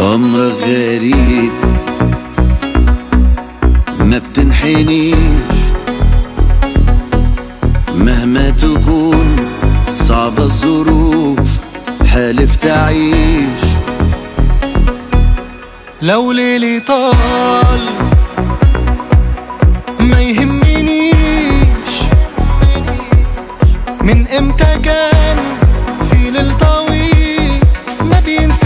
أمرك غريب ما بتنحنيش مهما تكون صعبة الظروف حالف تعيش لو ليلي طال ما يهمنيش من امتى كان في ليل طويل ما بينتهيش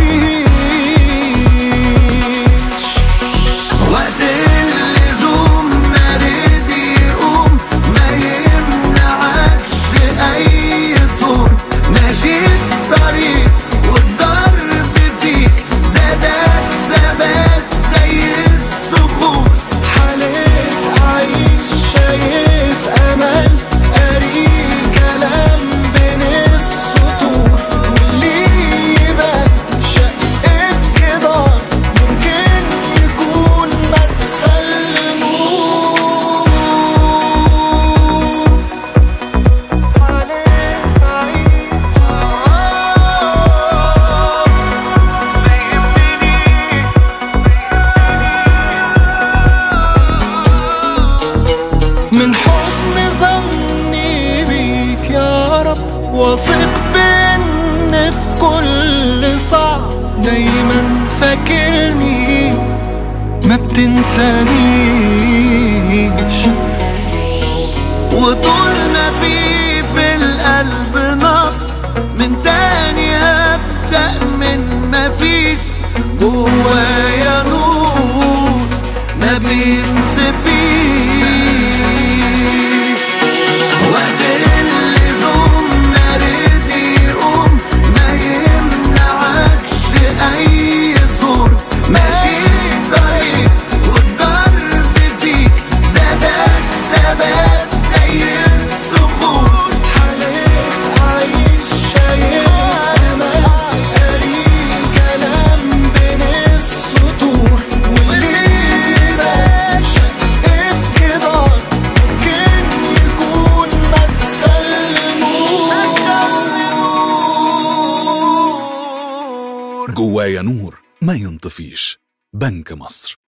وقت اللزوم ما رد يقوم ما يمنعكش أي صوت ماشي الطريق والضرب فيك زادك ثبات زي الصخور حالف أعيش شايف أمل قاري كلام بين السطور واللي يبان شق في جدار ممكن يكون مدخل نور حالف من حسن ظني بيك يا رب واثق بان في كل صعب دايما فاكرني ما بتنسانيش وطول ما في في القلب نبض من تاني هبدأ من ما فيش جوايا نور ما بينطفيش وقت اللزوم ما رد يقوم ما يمنعكش أي زور ماشي طريق والضرب فيك زادك ثبات زي الصخور حالف أعيش شايف أمل قاري كلام بين السطور واللي يبان شق في جدار ممكن يكون مدخل نور جوايا نور ما ينطفيش بنك مصر